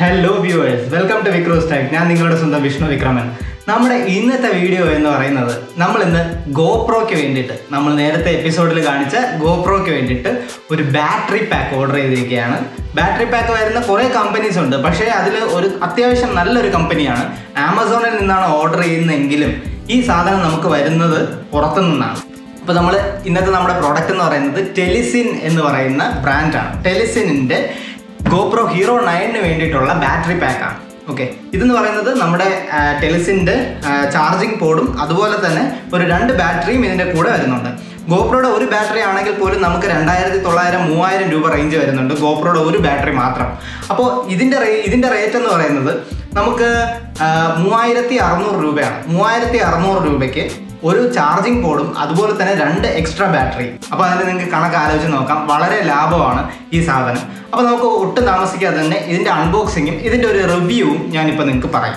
Hello viewers welcome to വിക്രോസ് ടാക് ഞാൻ നിങ്ങളുടെ സ്വന്തം വിഷ്ണു വിക്രമൻ നമ്മുടെ ഇന്നത്തെ വീഡിയോ എന്ന് പറയുന്നത് നമ്മൾ ഇന്ന് ഗോപ്രോയ്ക്ക് വേണ്ടിയിട്ട് നമ്മൾ നേരത്തെ എപ്പിസോഡിൽ കാണിച്ച ഗോപ്രോയ്ക്ക് വേണ്ടിയിട്ട് ഒരു ബാറ്ററി പാക്ക് ഓർഡർ ചെയ്തിരിക്കുകയാണ് ബാറ്ററി പാക്ക് വരുന്ന കുറേ കമ്പനീസ് ഉണ്ട് പക്ഷേ അതിൽ ഒരു അത്യാവശ്യം നല്ലൊരു കമ്പനിയാണ് ആമസോണിൽ നിന്നാണ് ഓർഡർ ചെയ്യുന്നതെങ്കിലും ഈ സാധനം നമുക്ക് വരുന്നത് പുറത്തു നിന്നാണ് അപ്പോൾ നമ്മൾ ഇന്നത്തെ നമ്മുടെ പ്രോഡക്റ്റ് എന്ന് പറയുന്നത് ടെലിസിൻ എന്ന് പറയുന്ന ബ്രാൻഡാണ് ടെലിസിനിൻ്റെ ഗോപ്രോ ഹീറോ നയനിന് വേണ്ടിയിട്ടുള്ള ബാറ്ററി പാക്കാണ് ഓക്കെ ഇതെന്ന് പറയുന്നത് നമ്മുടെ ടെലിസിൻ്റെ ചാർജിങ് പോഡും അതുപോലെ തന്നെ ഒരു രണ്ട് ബാറ്ററിയും ഇതിൻ്റെ കൂടെ വരുന്നുണ്ട് ഗോപ്രോയുടെ ഒരു ബാറ്ററി ആണെങ്കിൽ പോലും നമുക്ക് രണ്ടായിരത്തി തൊള്ളായിരം മൂവായിരം രൂപ റേഞ്ച് വരുന്നുണ്ട് ഗോപ്രോയുടെ ഒരു ബാറ്ററി മാത്രം അപ്പോൾ ഇതിൻ്റെ റേ ഇതിൻ്റെ റേറ്റ് എന്ന് പറയുന്നത് നമുക്ക് ആ, മൂവായിരത്തി അറുന്നൂറ് രൂപയാണ് മൂവായിരത്തി അറുന്നൂറ് രൂപയ്ക്ക് ഒരു ചാർജിങ് പോഡും അതുപോലെ തന്നെ രണ്ട് എക്സ്ട്രാ ബാറ്ററി അപ്പോൾ അതിന് നിങ്ങൾക്ക് കണക്ക് ആലോചിച്ച് നോക്കാം വളരെ ലാഭമാണ് ഈ സാധനം അപ്പോൾ നമുക്ക് ഒട്ടും താമസിക്കാതെ തന്നെ ഇതിൻ്റെ അൺബോക്സിങ്ങും ഇതിൻ്റെ ഒരു റിവ്യൂവും ഞാനിപ്പോൾ നിങ്ങൾക്ക് പറയാം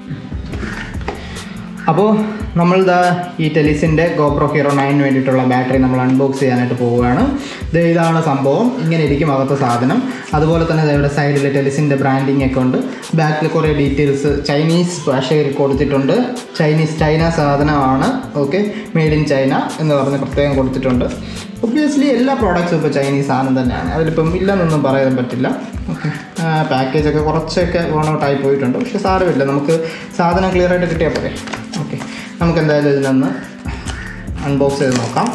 അപ്പോൾ നമ്മളിതാ ഈ ടെലിസിൻ്റെ ഗോപ്രോ ഹീറോ നയന് വേണ്ടിയിട്ടുള്ള ബാറ്ററി നമ്മൾ അൺബോക്സ് ചെയ്യാനായിട്ട് പോവുകയാണ് ഇത് ഇതാണ് സംഭവം ഇങ്ങനെ ഇരിക്കും അകത്തെ സാധനം അതുപോലെ തന്നെ ദേ ഇവിടെ സൈഡിൽ ടെലിസിൻ്റെ ബ്രാൻഡിങ് ഒക്കെ ഉണ്ട് ബാക്കിൽ കുറേ ഡീറ്റെയിൽസ് ചൈനീസ് ഭാഷയിൽ കൊടുത്തിട്ടുണ്ട് ചൈനീസ് ചൈന സാധനമാണ് ഓക്കെ മെയ്ഡ് ഇൻ ചൈന എന്ന് പറഞ്ഞ് പ്രത്യേകം കൊടുത്തിട്ടുണ്ട് ഒബ്വിയസ്ലി എല്ലാ പ്രോഡക്റ്റ്സും ഇപ്പോൾ ചൈനീസ് സാധനം തന്നെയാണ് അതിലിപ്പം ഇല്ലെന്നൊന്നും പറയാൻ പറ്റില്ല ഓക്കെ പാക്കേജൊക്കെ കുറച്ചൊക്കെ വൺ ഔട്ടായി പോയിട്ടുണ്ട് പക്ഷേ സാരമില്ല നമുക്ക് സാധനം ക്ലിയർ ആയിട്ട് കിട്ടിയാൽ പോരെ ഓക്കെ നമുക്ക് എന്തായാലും ഇതിനൊന്ന് അൺബോക്സ് ചെയ്ത് നോക്കാം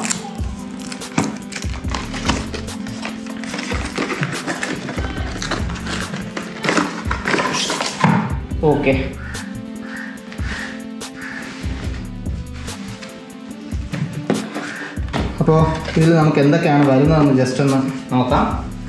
ഓക്കെ അപ്പോൾ ഇതിൽ നമുക്ക് എന്തൊക്കെയാണ് വരുന്നതെന്ന് ജസ്റ്റ് ഒന്ന് നോക്കാം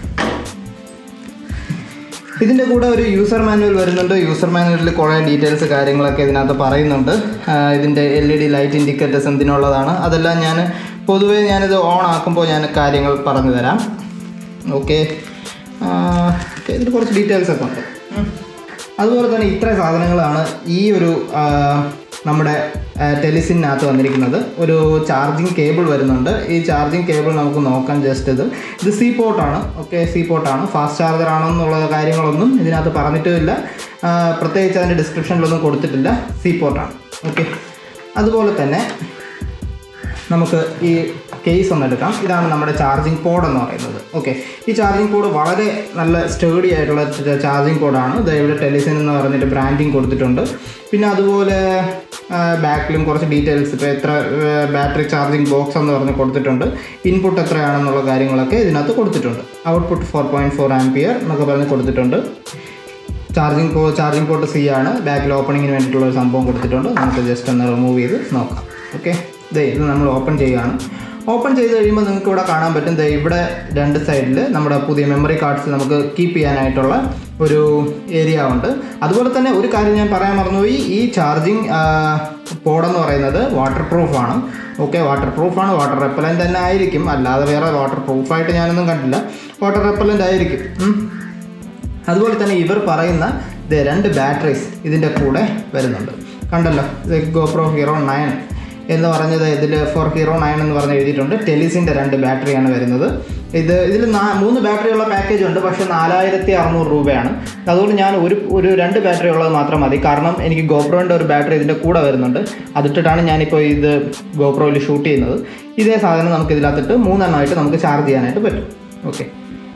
ഇതിൻ്റെ കൂടെ ഒരു യൂസർ മാനുവൽ വരുന്നുണ്ട് യൂസർ മാനുവലിൽ കുറേ ഡീറ്റെയിൽസ് കാര്യങ്ങളൊക്കെ ഇതിനകത്ത് പറയുന്നുണ്ട് ആ, ഇതിൻ്റെ L E D light indicators എന്തിനുള്ളതാണ് അതെല്ലാം ഞാൻ പൊതുവേ ഞാനിത് ഓൺ ആക്കുമ്പോൾ ഞാൻ കാര്യങ്ങൾ പറഞ്ഞു തരാം ഓക്കെ ഇതിൽ കുറച്ച് ഡീറ്റെയിൽസ് ഒക്കെ ഉണ്ട് ഉം. അതുപോലെ തന്നെ ഇത്രയും സാധനങ്ങളാണ് ഈ ഒരു ആ, നമ്മുടെ ടെലിസിനകത്ത് വന്നിരിക്കുന്നത് ഒരു ചാർജിങ് കേബിൾ വരുന്നുണ്ട് ഈ ചാർജിങ് കേബിൾ നമുക്ക് നോക്കാം ജസ്റ്റ് ഇത് ഇത് സി പോർട്ടാണ് ഓക്കെ സി പോർട്ടാണ് ഫാസ്റ്റ് ചാർജർ ആണെന്നുള്ള കാര്യങ്ങളൊന്നും ഇതിനകത്ത് പറഞ്ഞിട്ടുമില്ല ആ, പ്രത്യേകിച്ച് അതിൻ്റെ ഡിസ്ക്രിപ്ഷനിലൊന്നും കൊടുത്തിട്ടില്ല സി പോർട്ടാണ് ഓക്കെ അതുപോലെ തന്നെ നമുക്ക് ഈ കേസ് ഒന്ന് എടുക്കാം ഇതാണ് നമ്മുടെ ചാർജിങ് പോഡ് എന്ന് പറയുന്നത് ഓക്കെ ഈ ചാർജിങ് പോഡ് വളരെ നല്ല സ്റ്റേഡി ആയിട്ടുള്ള ചാർജിങ് പോഡാണ് ഇത് ഇവിടെ ടെലിസിൻ എന്ന് പറഞ്ഞിട്ട് ബ്രാൻഡിങ് കൊടുത്തിട്ടുണ്ട് പിന്നെ അതുപോലെ ബാക്കിലും കുറച്ച് ഡീറ്റെയിൽസ് ഇപ്പോൾ എത്ര ബാറ്ററി ചാർജിങ് ബോക്സ് എന്ന് പറഞ്ഞ് കൊടുത്തിട്ടുണ്ട് ഇൻപുട്ട് എത്രയാണെന്നുള്ള കാര്യങ്ങളൊക്കെ ഇതിനകത്ത് കൊടുത്തിട്ടുണ്ട് output four point four ampere എന്നൊക്കെ പറഞ്ഞ് കൊടുത്തിട്ടുണ്ട് ചാർജിങ് പോ ചാർജിങ് പോർട്ട് സി ആണ് ബാക്കിൽ ഓപ്പണിങ്ങിന് വേണ്ടിയിട്ടുള്ള ഒരു സംഭവം കൊടുത്തിട്ടുണ്ട് നമുക്ക് ജസ്റ്റ് ഒന്ന് റിമൂവ് ചെയ്ത് നോക്കാം ഓക്കെ ദേ ഇത് നമ്മൾ ഓപ്പൺ ചെയ്യുകയാണ് ഓപ്പൺ ചെയ്ത് കഴിയുമ്പോൾ നിങ്ങൾക്ക് ഇവിടെ കാണാൻ പറ്റും ദേ ഇവിടെ രണ്ട് സൈഡിൽ നമ്മുടെ പുതിയ മെമ്മറി കാർഡ്സ് നമുക്ക് കീപ്പ് ചെയ്യാനായിട്ടുള്ള ഒരു ഏരിയ ഉണ്ട് അതുപോലെ തന്നെ ഒരു കാര്യം ഞാൻ പറയാൻ മറന്നുപോയി ഈ ചാർജിങ് പോഡെന്ന് പറയുന്നത് വാട്ടർ പ്രൂഫാണ് ഓക്കെ വാട്ടർ പ്രൂഫാണ് വാട്ടർ റെപ്പലൻ്റ് തന്നെ ആയിരിക്കും അല്ലാതെ വേറെ വാട്ടർ പ്രൂഫായിട്ട് ഞാനൊന്നും കണ്ടില്ല വാട്ടർ റെപ്പലൻ്റ് ആയിരിക്കും ഉം. അതുപോലെ തന്നെ ഇവർ പറയുന്ന ദേ രണ്ട് ബാറ്ററീസ് ഇതിൻ്റെ കൂടെ വരുന്നുണ്ട് കണ്ടല്ലോ ഇത് ഗോപ്രോ ഹീറോ നയൻ എന്ന് പറഞ്ഞത് ഇതിൽ ഫോർ ഹീറോ നയൻ എന്ന് പറഞ്ഞ് എഴുതിയിട്ടുണ്ട് ടെലിസിൻ്റെ രണ്ട് ബാറ്ററിയാണ് വരുന്നത് ഇത് ഇതിൽ നാ മൂന്ന് ബാറ്ററി ഉള്ള പാക്കേജ് ഉണ്ട് പക്ഷേ നാലായിരത്തി അറുന്നൂറ് രൂപയാണ് അതുകൊണ്ട് ഞാൻ ഒരു ഒരു രണ്ട് ബാറ്ററി ഉള്ളത് മാത്രം മതി കാരണം എനിക്ക് ഗോപ്രോൻ്റെ ഒരു ബാറ്ററി ഇതിൻ്റെ കൂടെ വരുന്നുണ്ട് അതിട്ടിട്ടാണ് ഞാനിപ്പോൾ ഇത് ഗോപ്രോയിൽ ഷൂട്ട് ചെയ്യുന്നത് ഇതേ സാധനം നമുക്ക് ഇതിനകത്തിട്ട് മൂന്നെണ്ണമായിട്ട് നമുക്ക് ചാർജ് ചെയ്യാനായിട്ട് പറ്റും ഓക്കെ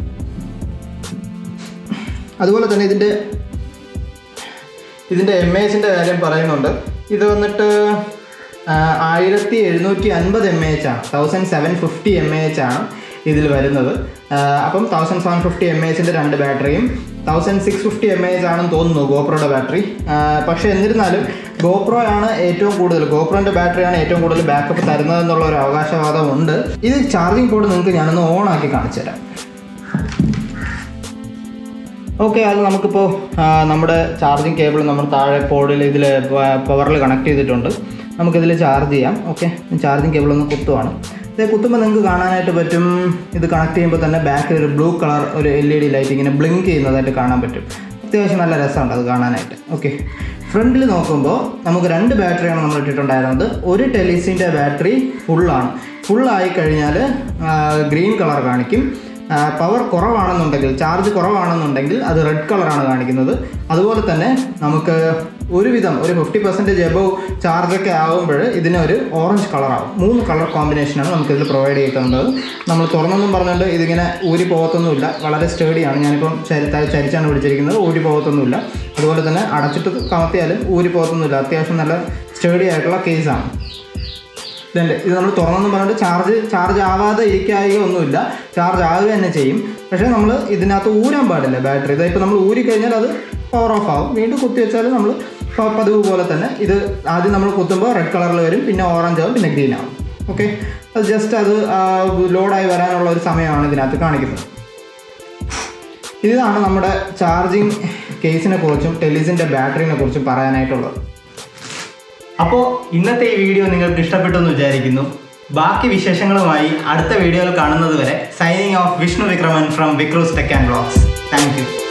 അതുപോലെ തന്നെ ഇതിൻ്റെ ഇതിൻ്റെ എം എച്ചിൻ്റെ കാര്യം പറയുന്നുണ്ട് ഇത് വന്നിട്ട് ആയിരത്തി എഴുന്നൂറ്റി അൻപത് എം എ എച്ച് ആണ് thousand seven fifty M A H ആണ് ഇതിൽ വരുന്നത് ആ, അപ്പം thousand seven fifty M A എച്ചിൻ്റെ രണ്ട് ബാറ്ററിയും thousand six fifty M A H ആണെന്ന് തോന്നുന്നു ഗോപ്രോയുടെ ബാറ്ററി പക്ഷേ എന്നിരുന്നാലും ഗോപ്രോ ആണ് ഏറ്റവും കൂടുതൽ ഗോപ്രോൻ്റെ ബാറ്ററിയാണ് ഏറ്റവും കൂടുതൽ ബാക്കപ്പ് തരുന്നതെന്നുള്ള ഒരു അവകാശവാദമുണ്ട് ഇത് ചാർജിങ് പോർട്ട് നിങ്ങൾക്ക് ഞാനൊന്ന് ഓൺ ആക്കി കാണിച്ചു തരാം ഓക്കെ അത് നമുക്കിപ്പോൾ നമ്മുടെ ചാർജിങ് കേബിൾ നമ്മൾ താഴെ പോഡിൽ ഇതിൽ പവറിൽ കണക്ട് ചെയ്തിട്ടുണ്ട് നമുക്കിതിൽ ചാർജ് ചെയ്യാം ഓക്കെ ചാർജിങ് കേബിൾ ഒന്ന് കുത്തുവാണ് ഇത് കുത്തുമ്പോൾ നിങ്ങൾക്ക് കാണാനായിട്ട് പറ്റും ഇത് കണക്ട് ചെയ്യുമ്പോൾ തന്നെ ബാക്കിൽ ഒരു ബ്ലൂ കളർ ഒരു എൽ ഇ ഡി ലൈറ്റ് ഇങ്ങനെ ബ്ലിങ്ക് ചെയ്യുന്നതായിട്ട് കാണാൻ പറ്റും അത്യാവശ്യം നല്ല രസമുണ്ട് അത് കാണാനായിട്ട് ഓക്കെ ഫ്രണ്ടിൽ നോക്കുമ്പോൾ നമുക്ക് രണ്ട് ബാറ്ററിയാണ് നമ്മൾ ഇട്ടിട്ടുണ്ടായിരുന്നത് ഒരു ടെലിസിൻ്റെ ബാറ്ററി ഫുള്ളാണ് ഫുള്ളായി കഴിഞ്ഞാൽ ഗ്രീൻ കളർ കാണിക്കും പവർ കുറവാണെന്നുണ്ടെങ്കിൽ ചാർജ് കുറവാണെന്നുണ്ടെങ്കിൽ അത് റെഡ് കളറാണ് കാണിക്കുന്നത് അതുപോലെ തന്നെ നമുക്ക് ഒരുവിധം ഒരു ഫിഫ്റ്റി പെർസെൻറ്റേജ് എബവ് ചാർജൊക്കെ ആകുമ്പോൾ ഇതിനൊരു ഓറഞ്ച് കളറാവും മൂന്ന് കളർ കോമ്പിനേഷനാണ് നമുക്കിതിൽ പ്രൊവൈഡ് ചെയ്തിട്ടുള്ളത് നമ്മൾ തുറന്നൊന്നും പറഞ്ഞുകൊണ്ട് ഇതിങ്ങനെ ഊരി പോകത്തൊന്നുമില്ല വളരെ സ്റ്റേഡിയാണ് ഞാനിപ്പം ചരി ചരിച്ചാണ് പിടിച്ചിരിക്കുന്നത് ഊരി പോകത്തൊന്നുമില്ല അതുപോലെ തന്നെ അടച്ചിട്ട് കമത്തിയാലും ഊരി പോകത്തൊന്നുമില്ല അത്യാവശ്യം നല്ല സ്റ്റേഡി ആയിട്ടുള്ള കേസാണ് ഇതുണ്ട് ഇത് നമ്മൾ തുറന്നെന്ന് പറഞ്ഞിട്ട് ചാർജ് ചാർജ് ആവാതെ ഇരിക്കായിക ഒന്നുമില്ല ചാർജ് ആവുക തന്നെ ചെയ്യും പക്ഷേ നമ്മൾ ഇതിനകത്ത് ഊരാൻ പാടില്ല ബാറ്ററി ഇതായിപ്പോൾ നമ്മൾ ഊരി കഴിഞ്ഞാൽ അത് പവർ ഓഫ് ആവും വീണ്ടും കുത്തി വെച്ചാൽ നമ്മൾ പ- പതിവ് പോലെ തന്നെ ഇത് ആദ്യം നമ്മൾ കുത്തുമ്പോൾ റെഡ് കളറിൽ വരും പിന്നെ ഓറഞ്ച് ആവും പിന്നെ ഗ്രീൻ ആവും ഓക്കെ അത് ജസ്റ്റ് അത് ലോഡായി വരാനുള്ള ഒരു സമയമാണ് ഇതിനകത്ത് കാണിക്കുന്നത് ഇതാണ് നമ്മുടെ ചാർജിങ് കേസിനെ കുറിച്ചും ടെലിസിൻ്റെ ബാറ്ററിനെ കുറിച്ചും പറയാനായിട്ടുള്ളത് അപ്പോൾ ഇന്നത്തെ ഈ വീഡിയോ നിങ്ങൾക്ക് ഇഷ്ടപ്പെട്ടു എന്ന് വിചാരിക്കുന്നു ബാക്കി വിശേഷങ്ങളുമായി അടുത്ത വീഡിയോയിൽ കാണുന്നത് വരെ signing off Vishnu Vikraman from Vikroos tech and blogs thank U